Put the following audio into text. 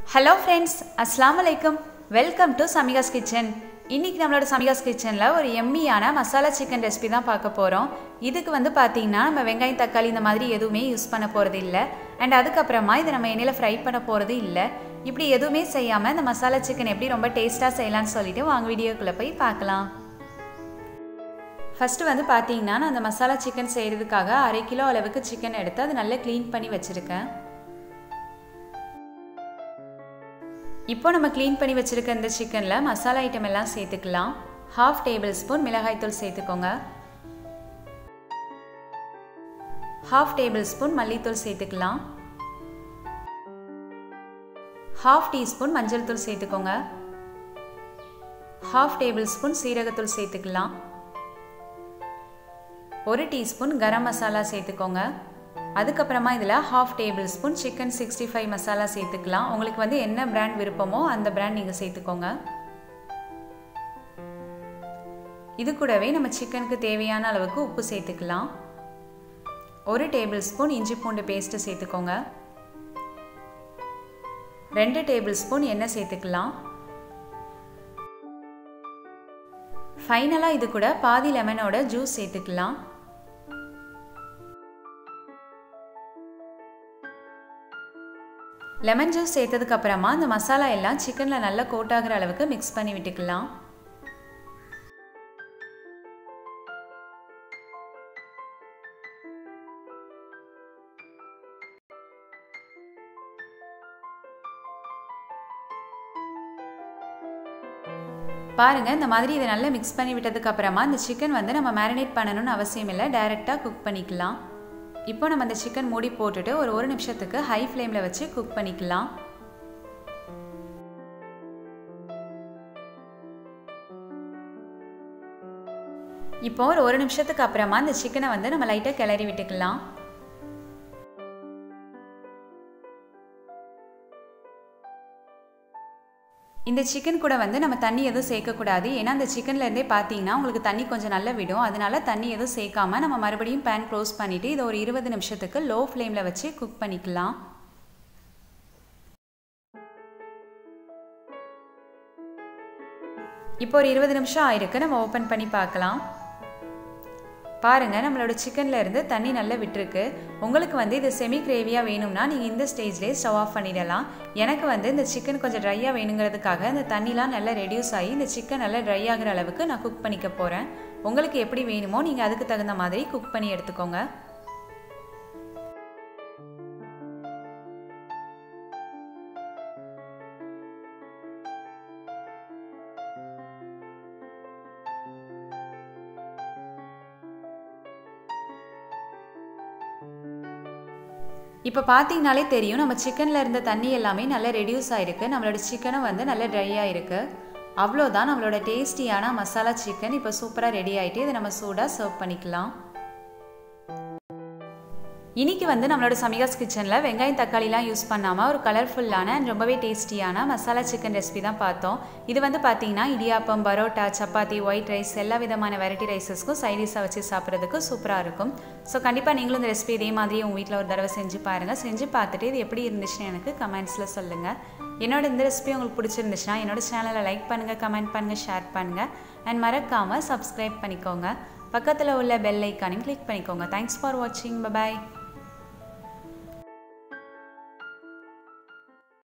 hello friends அஸ்ஸலாமு அலைக்கும் welcome to சமிகாஸ் kitchen இன்னைக்கு நம்மளோட சமிகாஸ் கிச்சனில் ஒரு எம்மியான மசாலா சிக்கன் ரெசிபி தான் பார்க்க போகிறோம் இதுக்கு வந்து பார்த்தீங்கன்னா நம்ம வெங்காயம் தக்காளி இந்த மாதிரி எதுவுமே யூஸ் பண்ண போகிறது இல்லை அண்ட் அதுக்கப்புறமா இதை நம்ம எண்ணெயில் ஃப்ரை பண்ண போகிறது இல்லை இப்படி எதுவுமே செய்யாமல் இந்த மசாலா சிக்கன் எப்படி ரொம்ப டேஸ்ட்டாக செய்யலாம்னு சொல்லிட்டு வாங்க வீடியோக்குள்ளே போய் பார்க்கலாம் ஃபஸ்ட்டு வந்து பார்த்தீங்கன்னா நான் அந்த மசாலா சிக்கன் செய்கிறதுக்காக அரை கிலோ அளவுக்கு சிக்கன் எடுத்து அதை நல்லா க்ளீன் பண்ணி வச்சுருக்கேன் இப்போ நம்ம க்ளீன் பண்ணி வச்சுருக்க இந்த சிக்கனில் மசாலா ஐட்டம் எல்லாம் சேர்த்துக்கலாம் ஹாஃப் டேபிள் ஸ்பூன் மிளகாய்த்தூள் சேர்த்துக்கோங்க ஹாஃப் டேபிள் ஸ்பூன் மல்லித்தூள் சேர்த்துக்கலாம் ஹாஃப் டீஸ்பூன் மஞ்சள் தூள் சேர்த்துக்கோங்க ஹாஃப் டேபிள் ஸ்பூன் சீரகத்தூள் சேர்த்துக்கலாம் ஒரு டீஸ்பூன் கரம் மசாலா சேர்த்துக்கோங்க அதுக்கப்புறமா இதில் half tablespoon chicken sixty five masala சேர்த்துக்கலாம் உங்களுக்கு வந்து என்ன பிராண்ட் விருப்பமோ அந்த பிராண்ட் நீங்கள் சேர்த்துக்கோங்க இது கூடவே நம்ம சிக்கனுக்கு தேவையான அளவுக்கு உப்பு சேர்த்துக்கலாம் ஒரு டேபிள் ஸ்பூன் இஞ்சி பூண்டு பேஸ்ட்டு சேர்த்துக்கோங்க ரெண்டு டேபிள் ஸ்பூன் எண்ணெய் சேர்த்துக்கலாம் ஃபைனலாக இது கூட பாதி லெமனோட ஜூஸ் சேர்த்துக்கலாம் லெமன் ஜூஸ் சேர்த்ததுக்கு அப்புறமா இந்த மசாலா எல்லாம் சிக்கனில் நல்லா கோட் ஆகிற அளவுக்கு மிக்ஸ் பண்ணி விட்டுக்கலாம் பாருங்கள் இந்த மாதிரி இதை நல்லா மிக்ஸ் பண்ணி விட்டதுக்கு அப்புறமா இந்த சிக்கன் வந்து நம்ம மேரினேட் பண்ணணும்னு அவசியம் இல்லை டைரெக்டாக குக் பண்ணிக்கலாம் இப்போ நம்ம அந்த சிக்கன் மூடி போட்டுட்டு ஒரு ஒரு நிமிஷத்துக்கு ஹை ஃப்ளேமில் வச்சு குக் பண்ணிக்கலாம் இப்போ ஒரு ஒரு நிமிஷத்துக்கு அப்புறமா இந்த சிக்கனை வந்து நம்ம லைட்டாக கிளறி விட்டுக்கலாம் இந்த சிக்கன் கூட வந்து நம்ம தண்ணி எதுவும் சேர்க்கக்கூடாது ஏன்னா அந்த சிக்கன்லேருந்தே பார்த்தீங்கன்னா உங்களுக்கு தண்ணி கொஞ்சம் நல்லா விடும் அதனால தண்ணி எதுவும் சேர்க்காம நம்ம மறுபடியும் பேன் க்ளோஸ் பண்ணிவிட்டு இதை ஒரு இருபது நிமிஷத்துக்கு லோ ஃப்ளேமில் வச்சு குக் பண்ணிக்கலாம் இப்போ ஒரு இருபது நிமிஷம் ஆயிருக்கு நம்ம ஓப்பன் பண்ணி பார்க்கலாம் பாருங்கள் நம்மளோட சிக்கனில் இருந்து தண்ணி நல்லா விட்டுருக்கு உங்களுக்கு வந்து இது செமி கிரேவியாக வேணும்னா நீங்கள் இந்த ஸ்டேஜ்லேயே ஸ்டவ் ஆஃப் பண்ணிடலாம் எனக்கு வந்து இந்த சிக்கன் கொஞ்சம் ட்ரையாக வேணுங்கிறதுக்காக இந்த தண்ணிலாம் நல்லா ரெடியூஸ் ஆகி இந்த சிக்கன் நல்லா ட்ரை ஆகிற அளவுக்கு நான் குக் பண்ணிக்க போகிறேன் உங்களுக்கு எப்படி வேணுமோ நீங்கள் அதுக்கு தகுந்த மாதிரி குக் பண்ணி எடுத்துக்கோங்க இப்போ பார்த்தீங்கனாலே தெரியும் நம்ம சிக்கனில் இருந்த தண்ணி எல்லாமே நல்லா ரெடியூஸ் ஆகிருக்கு நம்மளோட சிக்கனும் வந்து நல்லா ட்ரை ஆகிருக்கு அவ்வளோதான் நம்மளோட டேஸ்டியான மசாலா சிக்கன் இப்போ சூப்பராக ரெடி ஆகிட்டு இதை நம்ம சூடாக சர்வ் பண்ணிக்கலாம் இன்றைக்கி வந்து நம்மளோட சமிகாஸ் கிச்சனில் வெங்காயம் தக்காளிலாம் யூஸ் பண்ணாமல் ஒரு கலர்ஃபுல்லான அண்ட் ரொம்பவே டேஸ்டியான மசாலா சிக்கன் ரெசிபி தான் பார்த்தோம் இது வந்து பார்த்தீங்கன்னா இடியாப்பம் பரோட்டா சப்பாத்தி ஒயிட் ரைஸ் எல்லா விதமான வெரைட்டி ரைஸஸ்க்கும் சைடிஷாக வச்சு சாப்பிட்றதுக்கு சூப்பராக இருக்கும் ஸோ கண்டிப்பாக நீங்களும் இந்த ரெசிபி இதே மாதிரி உங்கள் வீட்டில் ஒரு தடவை செஞ்சு பாருங்கள் செஞ்சு பார்த்துட்டு இது எப்படி இருந்துச்சுன்னு எனக்கு கமெண்ட்ஸில் சொல்லுங்கள் என்னோட இந்த ரெசிபி உங்களுக்கு பிடிச்சிருந்துச்சுன்னா என்னோட சேனலை லைக் பண்ணுங்கள் கமெண்ட் பண்ணுங்கள் ஷேர் பண்ணுங்கள் அண்ட் மறக்காமல் சப்ஸ்கிரைப் பண்ணிக்கோங்க பக்கத்தில் உள்ள பெல் ஐக்கானையும் கிளிக் பண்ணிக்கோங்க தேங்க்ஸ் ஃபார் வாட்சிங் பபாய்